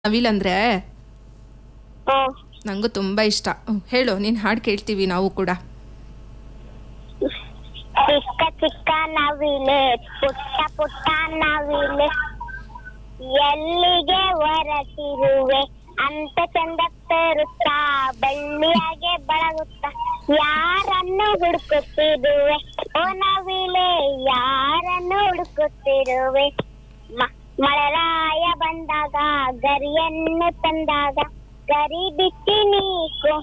ನವಿಲ್ ಅಂದ್ರೆ ಹ್ಮ್ ನಂಗೂ ತುಂಬಾ ಇಷ್ಟ ಹ್ಮ್, ಹೇಳು ನೀನ್ ಹಾಡು ಕೇಳ್ತೀವಿ ನಾವು ಕೂಡ ಚಿಕ್ಕ ಚಿಕ್ಕ ನವಿಲೆ ಪುಟ್ಟ ಪುಟ್ಟ ನವಿಲೆ ಎಲ್ಲಿಗೆ ಹೊರಟಿರುವೆ ಅಂತ ಚಂದ ತರುತ್ತಾ ಬಳ್ಳಿಯಾಗೆ ಬಳಗುತ್ತಾ ಯಾರನ್ನು ಹುಡುಕುತ್ತಿರುವೆ ಓ ನವಿಲೆ ಯಾರನ್ನು ಹುಡುಕುತ್ತಿರುವೆ ಮ- ಮಳೆರಾಯ ಬಂದಾಗ ಗರಿಯನ್ನು ತಂದಾಗ ಗರಿ ಬಿಚ್ಚಿ ನೀಕು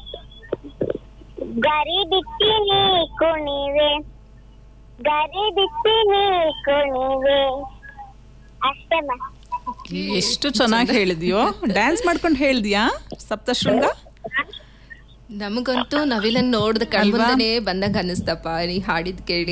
ಗರಿ ಬಿಚ್ಚಿ ನೀ ಕುಣಿವೆ ಗರಿ ಬಿಚ್ಚಿ ನೀ ಕುಣಿವೆ ಅಷ್ಟೇ ಮಾ ಎಷ್ಟು ಚೆನ್ನಾಗಿ ಹೇಳಿದ್ಯೋ ಡ್ಯಾನ್ಸ್ ಮಾಡ್ಕೊಂಡು ಹೇಳ್ದ್ಯಾ ಸಪ್ತಶೃಂಗ ನಮಗಂತೂ ನವಿಲನ್ ನೋಡ್ದ ಕಣ್ಮುಂದನೇ ಬಂದಂಗ ಅನ್ನಿಸ್ತಪ್ಪ ನೀ ಹಾಡಿದ್ ಕೇಳಿ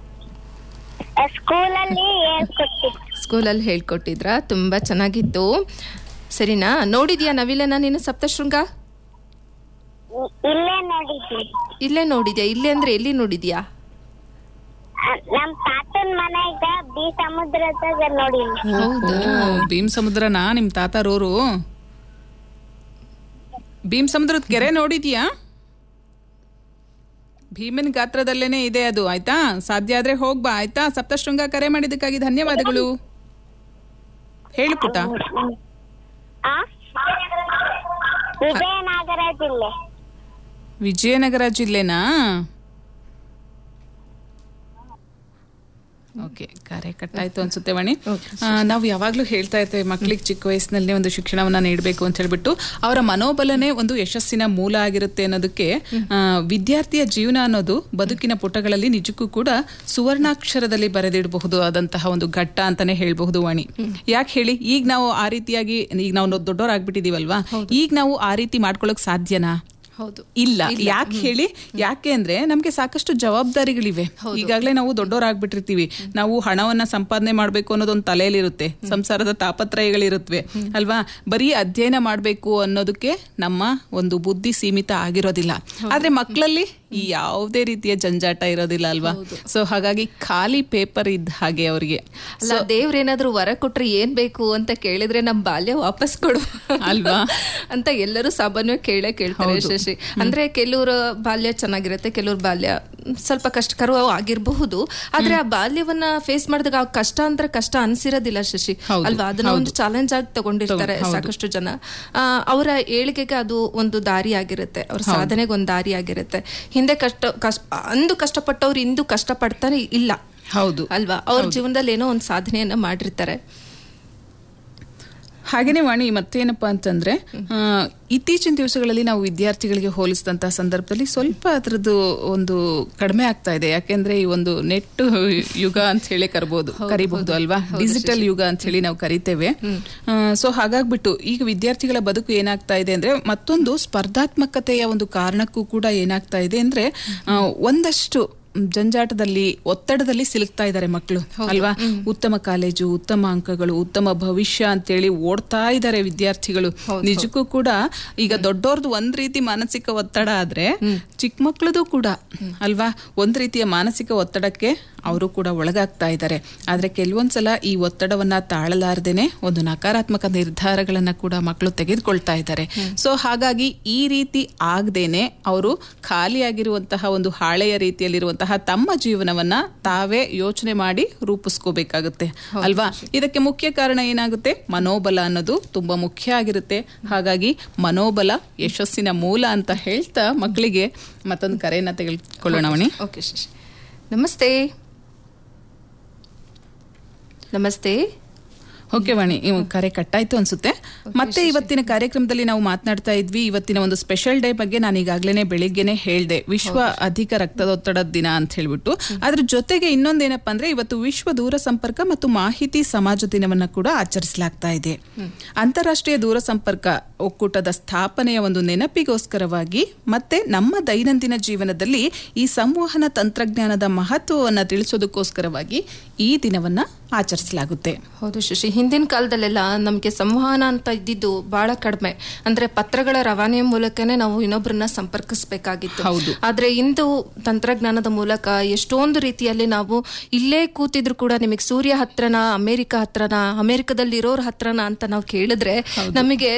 ಸ್ಕೂಲಲ್ಲಿ ಹೇಳ್ಕೊಟ್ಟಿದ್ದು ಸ್ಕೂಲಲ್ಲಿ ಹೇಳ್ಕೊಟ್ಟಿದ್ರ ತುಂಬಾ ಚೆನ್ನಾಗಿತ್ತು ಸರಿನಾ ನೋಡಿದ್ಯಾ ನವಿಲನ ನೀನು ಸಪ್ತಶೃಂಗ ಇ- ಇಲ್ಲೇ ನೋಡಿದ್ವಿ ಇಲ್ಲೇ ನೋಡಿದ್ಯಾ ಇಲ್ಲೇ ಅಂದ್ರೆ ಎಲ್ಲಿ ನೋಡಿದ್ಯಾ ಅ- ನಮ್ ತಾತನ್ ಮನೆಗ ಬಿ ಸಮುದ್ರದಾಗ ನೋಡಿದ್ವಿ ಹೌದಾ ಓ, ಭೀಮ್ ಸಮುದ್ರನಾ ನಿಮ್ ತಾತಾರೋರು ಭೀಮ್ ಸಮುದ್ರದ ಕೆರೆ ನೋಡಿದ್ಯಾ ಭೀಮನ್ ಗಾತ್ರದಲ್ಲೇನೆ ಇದೆ ಅದು ಆಯ್ತಾ ಸಾಧ್ಯ ಆದ್ರೆ ಹೋಗ್ಬಾ ಆಯ್ತಾ ಸಪ್ತಶೃಂಗ ಕರೆ ಮಾಡಿದ್ದಕ್ಕಾಗಿ ಧನ್ಯವಾದಗಳು ಹೇಳು ಪುಟ ಆ ವಿಜಯನಗರ ಜಿಲ್ಲೆ ವಿಜಯನಗರ ಜಿಲ್ಲೆನಾ ಓಕೆ ಕರೆ ಕಟ್ಟಾಯ್ತು ಅನ್ಸುತ್ತೆ ವಾಣಿ ಆ, ನಾವು ಯಾವಾಗ್ಲೂ ಹೇಳ್ತಾ ಇರ್ತೇವೆ ಮಕ್ಕಳಿಗೆ ಚಿಕ್ಕ ವಯಸ್ಸಿನಲ್ಲಿ ಒಂದು ಶಿಕ್ಷಣವನ್ನ ನೀಡಬೇಕು ಅಂತ ಹೇಳ್ಬಿಟ್ಟು ಅವರ ಮನೋಬಲನೇ ಒಂದು ಯಶಸ್ಸಿನ ಮೂಲ ಆಗಿರುತ್ತೆ ಅನ್ನೋದಕ್ಕೆ ಆ, ವಿದ್ಯಾರ್ಥಿಯ ಜೀವನ ಅನ್ನೋದು ಬದುಕಿನ ಪುಟಗಳಲ್ಲಿ ನಿಜಕ್ಕೂ ಕೂಡ ಸುವರ್ಣಾಕ್ಷರದಲ್ಲಿ ಬರೆದಿಡಬಹುದು ಆದಂತಹ ಒಂದು ಘಟ್ಟ ಅಂತಾನೆ ಹೇಳ್ಬಹುದು ವಾಣಿ ಯಾಕೆ ಹೇಳಿ ಈಗ ನಾವು ಆ ರೀತಿಯಾಗಿ ಈಗ ನಾವು ದೊಡ್ಡವರಾಗ್ಬಿಟ್ಟಿದೀವಲ್ವಾ ಈಗ ನಾವು ಆ ರೀತಿ ಮಾಡ್ಕೊಳಕ್ ಸಾಧ್ಯನಾ ಹೌದು ಇಲ್ಲ ಯಾಕೆ ಹೇಳಿ ಯಾಕೆ ಅಂದ್ರೆ ನಮ್ಗೆ ಸಾಕಷ್ಟು ಜವಾಬ್ದಾರಿಗಳಿವೆ ಈಗಾಗಲೇ ನಾವು ದೊಡ್ಡವರಾಗ್ಬಿಟ್ಟಿರ್ತೀವಿ ನಾವು ಹಣವನ್ನ ಸಂಪಾದನೆ ಮಾಡ್ಬೇಕು ಅನ್ನೋದೊಂದು ತಲೆಯಲ್ಲಿರುತ್ತೆ ಸಂಸಾರದ ತಾಪತ್ರಯಗಳಿರುತ್ತವೆ ಅಲ್ವಾ ಬರೀ ಅಧ್ಯಯನ ಮಾಡ್ಬೇಕು ಅನ್ನೋದಕ್ಕೆ ನಮ್ಮ ಒಂದು ಬುದ್ಧಿ ಸೀಮಿತ ಆಗಿರೋದಿಲ್ಲ ಆದ್ರೆ ಮಕ್ಕಳಲ್ಲಿ ಈ ಯಾವುದೇ ರೀತಿಯ ಜಂಜಾಟ ಇರೋದಿಲ್ಲ ಅಲ್ವಾ ಸೊ ಹಾಗಾಗಿ ಖಾಲಿ ಪೇಪರ್ ಇದ್ದ ಹಾಗೆ ಅವರಿಗೆ ಅಲ್ಲ ದೇವ್ರೇನಾದ್ರೂ ವರ ಕೊಟ್ರೆ ಏನ್ ಬೇಕು ಅಂತ ಕೇಳಿದ್ರೆ ನಮ್ ಬಾಲ್ಯ ವಾಪಸ್ ಕೊಡು ಅಲ್ವಾ? ಅಂತ ಎಲ್ಲರೂ ಸಾಮಾನ್ಯವಾಗಿ ಕೇಳೇ ಕೇಳ್ತಾರೆ ಶಶಿ ಅಂದ್ರೆ ಕೆಲವ್ರ ಬಾಲ್ಯ ಚೆನ್ನಾಗಿರುತ್ತೆ ಕೆಲವ್ರ ಬಾಲ್ಯ ಸ್ವಲ್ಪ ಕಷ್ಟಕರ ಆಗಿರಬಹುದು ಆದ್ರೆ ಆ ಬಾಲ್ಯವನ್ನ ಫೇಸ್ ಮಾಡಿದಾಗ ಆ ಕಷ್ಟ ಅಂದ್ರೆ ಕಷ್ಟ ಅನ್ಸಿರೋದಿಲ್ಲ ಶಶಿ ಹೌದು, ಅಲ್ವಾ ಅದನ್ನ ಒಂದು ಚಾಲೆಂಜ್ ಆಗಿ ತಗೊಂಡಿರ್ತಾರೆ ಸಾಕಷ್ಟು ಜನ ಆ, ಅವರ ಏಳಿಗೆಗೆ ಅದು ಒಂದು ದಾರಿ ಆಗಿರುತ್ತೆ ಅವ್ರ ಸಾಧನೆಗೆ ಒಂದು ದಾರಿ ಆಗಿರುತ್ತೆ ಹಿಂದೆ ಕಷ್ಟ ಕಷ್ಟ ಅಂದು ಕಷ್ಟಪಟ್ಟವ್ರು ಇಂದು ಕಷ್ಟಪಡ್ತಾನೆ ಇಲ್ಲ ಹೌದು ಅಲ್ವಾ ಅವ್ರ ಜೀವನದಲ್ಲಿ ಏನೋ ಒಂದು ಸಾಧನೆಯನ್ನ ಮಾಡಿರ್ತಾರೆ ಹಾಗೇನೆ ವಾಣಿ ಮತ್ತೇನಪ್ಪಾ ಅಂತಂದ್ರೆ ಆ, ಇತ್ತೀಚಿನ ದಿವಸಗಳಲ್ಲಿ ನಾವು ವಿದ್ಯಾರ್ಥಿಗಳಿಗೆ ಹೋಲಿಸಿದಂತಹ ಸಂದರ್ಭದಲ್ಲಿ ಸ್ವಲ್ಪ ಅದರದ್ದು ಒಂದು ಕಡಿಮೆ ಆಗ್ತಾ ಇದೆ ಯಾಕೆಂದ್ರೆ ಈ ಒಂದು ನೆಟ್ ಯುಗ ಅಂತ ಹೇಳಿ ಕರಬಹುದು ಕರಿಬಹುದು ಅಲ್ವಾ ಡಿಜಿಟಲ್ ಯುಗ ಅಂತ ಹೇಳಿ ನಾವು ಕರಿತೇವೆ ಸೊ ಹಾಗಾಗ್ಬಿಟ್ಟು ಈಗ ವಿದ್ಯಾರ್ಥಿಗಳ ಬದುಕು ಏನಾಗ್ತಾ ಇದೆ ಅಂದ್ರೆ ಮತ್ತೊಂದು ಸ್ಪರ್ಧಾತ್ಮಕತೆಯ ಒಂದು ಕಾರಣಕ್ಕೂ ಕೂಡ ಏನಾಗ್ತಾ ಇದೆ ಅಂದ್ರೆ ಆ, ಒಂದಷ್ಟು ಜಂಜಾಟದಲ್ಲಿ ಒತ್ತಡದಲ್ಲಿ ಸಿಲುಕ್ತಾ ಇದ್ದಾರೆ ಮಕ್ಕಳು ಅಲ್ವಾ ಉತ್ತಮ ಕಾಲೇಜು ಉತ್ತಮ ಅಂಕಗಳು ಉತ್ತಮ ಭವಿಷ್ಯ ಅಂತೇಳಿ ಓಡ್ತಾ ಇದ್ದಾರೆ ವಿದ್ಯಾರ್ಥಿಗಳು ನಿಜಕ್ಕೂ ಕೂಡ ಈಗ ದೊಡ್ಡೋರ್ದು ಒಂದ್ ರೀತಿ ಮಾನಸಿಕ ಒತ್ತಡ ಆದ್ರೆ ಚಿಕ್ಕ ಮಕ್ಕಳದು ಕೂಡ ಅಲ್ವಾ ಒಂದ್ ರೀತಿಯ ಮಾನಸಿಕ ಒತ್ತಡಕ್ಕೆ ಅವರು ಕೂಡ ಒಳಗಾಗ್ತಾ ಇದ್ದಾರೆ ಆದ್ರೆ ಕೆಲವೊಂದ್ಸಲ ಈ ಒತ್ತಡವನ್ನ ತಾಳಲಾರ್ದೇನೆ ಒಂದು ನಕಾರಾತ್ಮಕ ನಿರ್ಧಾರಗಳನ್ನ ಕೂಡ ಮಕ್ಕಳು ತೆಗೆದುಕೊಳ್ತಾ ಇದ್ದಾರೆ ಸೊ ಹಾಗಾಗಿ ಈ ರೀತಿ ಆಗದೇನೆ ಅವರು ಖಾಲಿಯಾಗಿರುವಂತಹ ಒಂದು ಹಾಳೆಯ ರೀತಿಯಲ್ಲಿರುವಂತಹ ತಮ್ಮ ಜೀವನವನ್ನ ತಾವೇ ಯೋಚನೆ ಮಾಡಿ ರೂಪಿಸ್ಕೋಬೇಕಾಗುತ್ತೆ ಅಲ್ವಾ ಇದಕ್ಕೆ ಮುಖ್ಯ ಕಾರಣ ಏನಾಗುತ್ತೆ ಮನೋಬಲ ಅನ್ನೋದು ತುಂಬಾ ಮುಖ್ಯ ಆಗಿರುತ್ತೆ ಹಾಗಾಗಿ ಮನೋಬಲ ಯಶಸ್ಸಿನ ಮೂಲ ಅಂತ ಹೇಳ್ತಾ ಮಕ್ಕಳಿಗೆ ಮತ್ತೊಂದು ಕರೆಯನ್ನ ತೆಗೆದುಕೊಳ್ಳೋಣ ಅವಣಿ ಓಕೆ ಶಶಿ ನಮಸ್ತೆ ನಮಸ್ತೆ ಓಕೆ ವಾಣಿ ಇವ್ ಕರೆ ಕಟ್ಟಾಯ್ತು ಅನ್ಸುತ್ತೆ ಮತ್ತೆ ಇವತ್ತಿನ ಕಾರ್ಯಕ್ರಮದಲ್ಲಿ ನಾವು ಮಾತನಾಡ್ತಾ ಇದ್ವಿ ಇವತ್ತಿನ ಒಂದು ಸ್ಪೆಷಲ್ ಡೇ ಬಗ್ಗೆ ನಾನು ಈಗಾಗಲೇ ಬೆಳಿಗ್ಗೆನೆ ಹೇಳ್ದೆ ವಿಶ್ವ ಅಧಿಕ ರಕ್ತದೊತ್ತಡದ ದಿನ ಅಂತ ಹೇಳ್ಬಿಟ್ಟು ಅದ್ರ ಜೊತೆಗೆ ಇನ್ನೊಂದೇನಪ್ಪ ಅಂದ್ರೆ ಇವತ್ತು ವಿಶ್ವ ದೂರ ಸಂಪರ್ಕ ಮತ್ತು ಮಾಹಿತಿ ಸಮಾಜ ದಿನವನ್ನ ಕೂಡ ಆಚರಿಸಲಾಗ್ತಾ ಇದೆ ಅಂತಾರಾಷ್ಟ್ರೀಯ ದೂರ ಸಂಪರ್ಕ ಒಕ್ಕೂಟದ ಸ್ಥಾಪನೆಯ ಒಂದು ನೆನಪಿಗೋಸ್ಕರವಾಗಿ ಮತ್ತೆ ನಮ್ಮ ದೈನಂದಿನ ಜೀವನದಲ್ಲಿ ಈ ಸಂವಹನ ತಂತ್ರಜ್ಞಾನದ ಮಹತ್ವವನ್ನ ತಿಳಿಸೋದಕ್ಕೋಸ್ಕರವಾಗಿ ಈ ದಿನವನ್ನ ಆಚರಿಸಲಾಗುತ್ತೆ ಹೌದು ಶಶಿ ಹಿಂದಿನ ಕಾಲದಲ್ಲೆಲ್ಲ ನಮಗೆ ಸಂವಹನ ಅಂತ ಇದ್ದಿದ್ದು ಬಹಳ ಕಡಿಮೆ ಅಂದ್ರೆ ಪತ್ರಗಳ ರವಾನೆ ಮೂಲಕನೇ ನಾವು ಇನ್ನೊಬ್ಬರನ್ನ ಸಂಪರ್ಕಿಸಬೇಕಾಗಿತ್ತು ಹೌದು. ಆದ್ರೆ ಇಂದು ತಂತ್ರಜ್ಞಾನದ ಮೂಲಕ ಎಷ್ಟೊಂದು ರೀತಿಯಲ್ಲಿ ನಾವು ಇಲ್ಲೇ ಕೂತಿದ್ರು ಕೂಡ ನಿಮಗೆ ಸೂರ್ಯ ಹತ್ರನ ಅಮೆರಿಕ ಹತ್ರನ ಅಮೆರಿಕದಲ್ಲಿ ಇರೋರ್ ಹತ್ರನ ಅಂತ ನಾವು ಕೇಳಿದ್ರೆ ನಮಗೆ